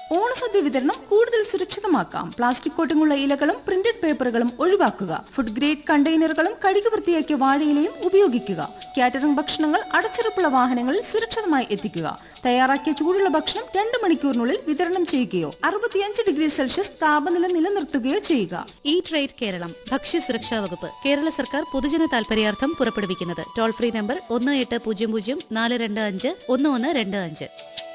ഓണസദ്യ വിതരണം കൂടുതൽ സുരക്ഷിതമാക്കാം പ്ലാസ്റ്റിക് കോട്ടിങ്ങുള്ള ഇലകളും പ്രിന്റഡ് പേപ്പറുകളും ഒഴിവാക്കുക ഫുഡ് ഗ്രേഡ് കണ്ടെയ്നറുകളും കഴുകി വൃത്തിയാക്കിയ വാഴയിലയും ഉപയോഗിക്കുക കാറ്ററിംഗ് ഭക്ഷണങ്ങൾ അടച്ചുറപ്പുള്ള വാഹനങ്ങളിൽ സുരക്ഷിതമായി എത്തിക്കുക തയ്യാറാക്കിയ ചൂടുള്ള ഭക്ഷണം രണ്ട് മണിക്കൂറിനുള്ളിൽ വിതരണം ചെയ്യുകയോ അറുപത്തിയഞ്ച് ഡിഗ്രി സെൽഷ്യസ് താപനില നിലനിർത്തുകയോ ചെയ്യുക ഈ ട്രേഡ് കേരളം ഭക്ഷ്യസുരക്ഷാ വകുപ്പ് കേരള സർക്കാർ പൊതുജന താൽപര്യാർത്ഥം പുറപ്പെടുവിക്കുന്നത് ടോൾ ഫ്രീ നമ്പർ ഒന്ന് എട്ട് പൂജ്യം പൂജ്യം നാല് രണ്ട് അഞ്ച് ഒന്ന് ഒന്ന് രണ്ട് അഞ്ച്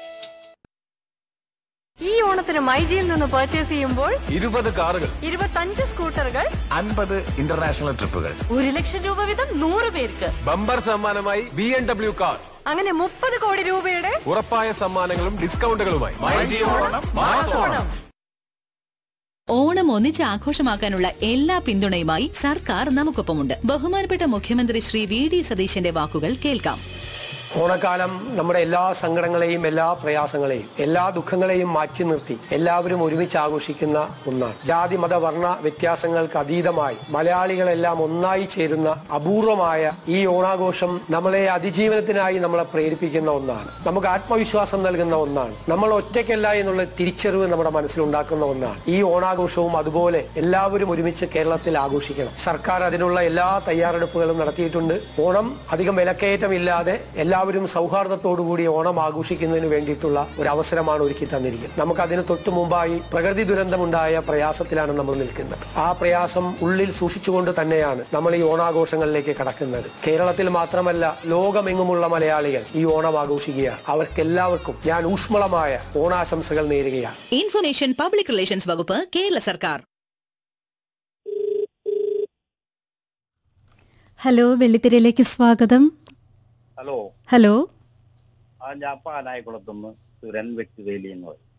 ഈ ഓണത്തിന് മൈജിയിൽ നിന്ന് പർച്ചേസ് ചെയ്യുമ്പോൾ ഇരുപത് കാറുകൾ ഇരുപത്തഞ്ച് സ്കൂട്ടറുകൾ അൻപത് ഇന്റർനാഷണൽ ട്രിപ്പുകൾ ഒരു ലക്ഷം രൂപ വീതം നൂറ് പേർക്ക് ബമ്പർ സമ്മാനമായി ബി എം ഡബ്ല്യു കാർ അങ്ങനെ മുപ്പത് കോടി രൂപയുടെ ഉറപ്പായ സമ്മാനങ്ങളും ഡിസ്കൗണ്ടുകളുമായി ഓണം ഓണം ഒന്നിച്ച് ആഘോഷമാക്കാനുള്ള എല്ലാ പിന്തുണയുമായി സർക്കാർ നമുക്കൊപ്പമുണ്ട് ബഹുമാനപ്പെട്ട മുഖ്യമന്ത്രി ശ്രീ വി ഡി സതീശന്റെ വാക്കുകൾ കേൾക്കാം ഓണക്കാലം നമ്മുടെ എല്ലാ സങ്കടങ്ങളെയും എല്ലാ പ്രയാസങ്ങളെയും എല്ലാ ദുഃഖങ്ങളെയും മാറ്റി നിർത്തി എല്ലാവരും ഒരുമിച്ച് ആഘോഷിക്കുന്ന ഒന്നാണ് ജാതി മത വർണ്ണ വ്യത്യാസങ്ങൾക്ക് അതീതമായി മലയാളികളെല്ലാം ഒന്നായി ചേരുന്ന അപൂർവമായ ഈ ഓണാഘോഷം നമ്മളെ അതിജീവനത്തിനായി നമ്മളെ പ്രേരിപ്പിക്കുന്ന ഒന്നാണ് നമുക്ക് ആത്മവിശ്വാസം നൽകുന്ന ഒന്നാണ് നമ്മൾ ഒറ്റയ്ക്കല്ല എന്നുള്ള തിരിച്ചറിവ് നമ്മുടെ മനസ്സിലുണ്ടാക്കുന്ന ഒന്നാണ് ഈ ഓണാഘോഷവും അതുപോലെ എല്ലാവരും ഒരുമിച്ച് കേരളത്തിൽ ആഘോഷിക്കണം സർക്കാർ അതിനുള്ള എല്ലാ തയ്യാറെടുപ്പുകളും നടത്തിയിട്ടുണ്ട് ഓണം അധികം വിലക്കയറ്റമില്ലാതെ എല്ലാവരും സൗഹാർദ്ദത്തോടുകൂടി ഓണം ആഘോഷിക്കുന്നതിന് വേണ്ടിയിട്ടുള്ള ഒരു അവസരമാണ് ഒരുക്കി തന്നിരിക്കുന്നത് നമുക്ക് അതിന് തൊട്ടു മുമ്പായി പ്രകൃതി ദുരന്തമുണ്ടായ പ്രയാസത്തിലാണ് നമ്മൾ നിൽക്കുന്നത് ആ പ്രയാസം ഉള്ളിൽ സൂക്ഷിച്ചുകൊണ്ട് തന്നെയാണ് നമ്മൾ ഈ ഓണാഘോഷങ്ങളിലേക്ക് കടക്കുന്നത് കേരളത്തിൽ മാത്രമല്ല ലോകമെങ്ങുമുള്ള മലയാളികൾ ഈ ഓണം ആഘോഷിക്കുകയാണ് അവർക്കെല്ലാവർക്കും ഞാൻ ഊഷ്മളമായ ഓണാശംസകൾ നേരുകയാണ് ഇൻഫർമേഷൻ പബ്ലിക് റിലേഷൻസ് വകുപ്പ് കേരള സർക്കാർ ഹലോ വെള്ളിത്തിരയിലേക്ക് സ്വാഗതം ഹലോ ഹലോ ആ ഞാൻ പാനായിക്കുളത്തുനിന്ന് സുരൻ വെട്ടുവേലി എന്ന് പറയും